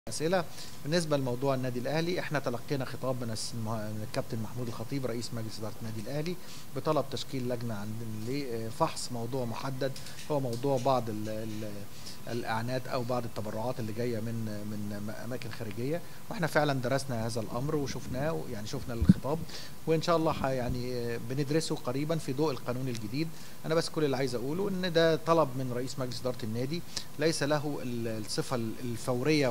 اسئله بالنسبه لموضوع النادي الاهلي احنا تلقينا خطاب من الس- المه- من الكابتن محمود الخطيب رئيس مجلس اداره النادي الاهلي بطلب تشكيل لجنه عن لفحص موضوع محدد هو موضوع بعض ال ال الاعانات او بعض التبرعات اللي جايه من من اماكن خارجيه واحنا فعلا درسنا هذا الامر وشفناه يعني شفنا الخطاب وان شاء الله ح- يعني بندرسه قريبا في ضوء القانون الجديد انا بس كل اللي عايز اقوله ان ده طلب من رئيس مجلس اداره النادي ليس له ال- الصفه الفوريه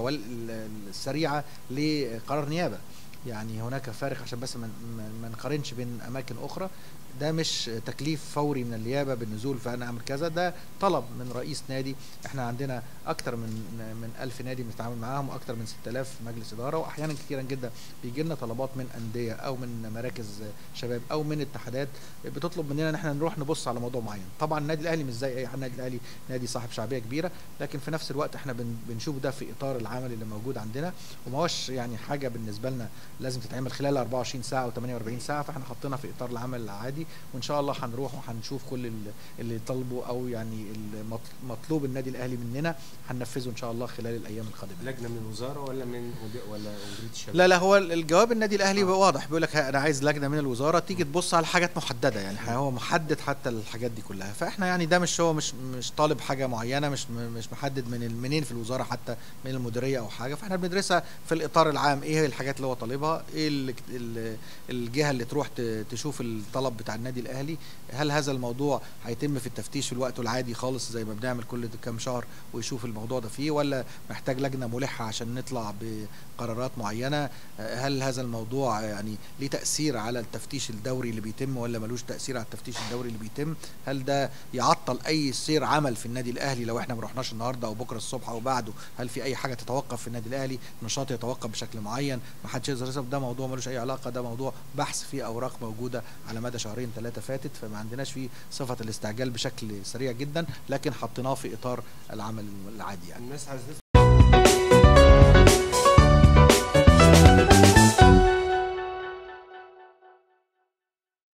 والسريعه لقرار نيابه يعني هناك فارق عشان بس ما ما- ما نقارنش بين اماكن اخرى ده مش تكليف فوري من النيابه بالنزول فانا اعمل كذا ده طلب من رئيس نادي احنا عندنا اكتر من من 1000 نادي بنتعامل معاهم واكتر من 6000 مجلس اداره واحيانا كثيرا جدا بيجي لنا طلبات من انديه او من مراكز شباب او من اتحادات بتطلب مننا ان احنا نروح نبص على موضوع معين طبعا النادي الاهلي مش زي اي حد النادي الاهلي نادي صاحب شعبيه كبيره لكن في نفس الوقت احنا بن بنشوف ده في اطار العمل اللي موجود عندنا وما هوش يعني حاجه بالنسبه لنا لازم تتعمل خلال 24 ساعه او 48 ساعه فاحنا حاطينها في اطار العمل العادي وان شاء الله هنروح وهنشوف كل ال- اللي طلبوا او يعني المط- مطلوب النادي الاهلي مننا هننفذه ان شاء الله خلال الايام القادمه لجنه من الوزاره ولا من ود- ولا مديريه الشباب؟ لا لا هو الجواب النادي الاهلي آه. واضح بيقول لك انا عايز لجنه من الوزاره تيجي تبص على حاجات محدده يعني هو محدد حتى الحاجات دي كلها فاحنا يعني ده مش هو مش مش طالب حاجه معينه مش مش محدد من ال- منين في الوزاره حتى من المديريه او حاجه فاحنا بندرسها في الاطار العام ايه هي الحاجات اللي هو طالبها ايه ال- ال- الجهه اللي تروح ت- تشوف الطلب بتاع النادي الاهلي هل هذا الموضوع هيتم في التفتيش في الوقت العادي خالص زي ما بنعمل كل كام شهر ويشوف الموضوع ده فيه ولا محتاج لجنه ملحه عشان نطلع بقرارات معينه هل هذا الموضوع يعني ليه تاثير على التفتيش الدوري اللي بيتم ولا ملوش تاثير على التفتيش الدوري اللي بيتم هل ده يعطل اي سير عمل في النادي الاهلي لو احنا ما رحناش النهارده او بكره الصبح او بعده هل في اي حاجه تتوقف في النادي الاهلي نشاط يتوقف بشكل معين ما حدش يقدر يصرف ده موضوع ملوش اي علاقه ده موضوع بحث فيه اوراق موجوده على مدى شهرين ثلاثه فاتت فما عندناش فيه صفه الاستعجال بشكل سريع جدا لكن حطيناه في اطار العمل العادي يعني الناس عايزه تفهم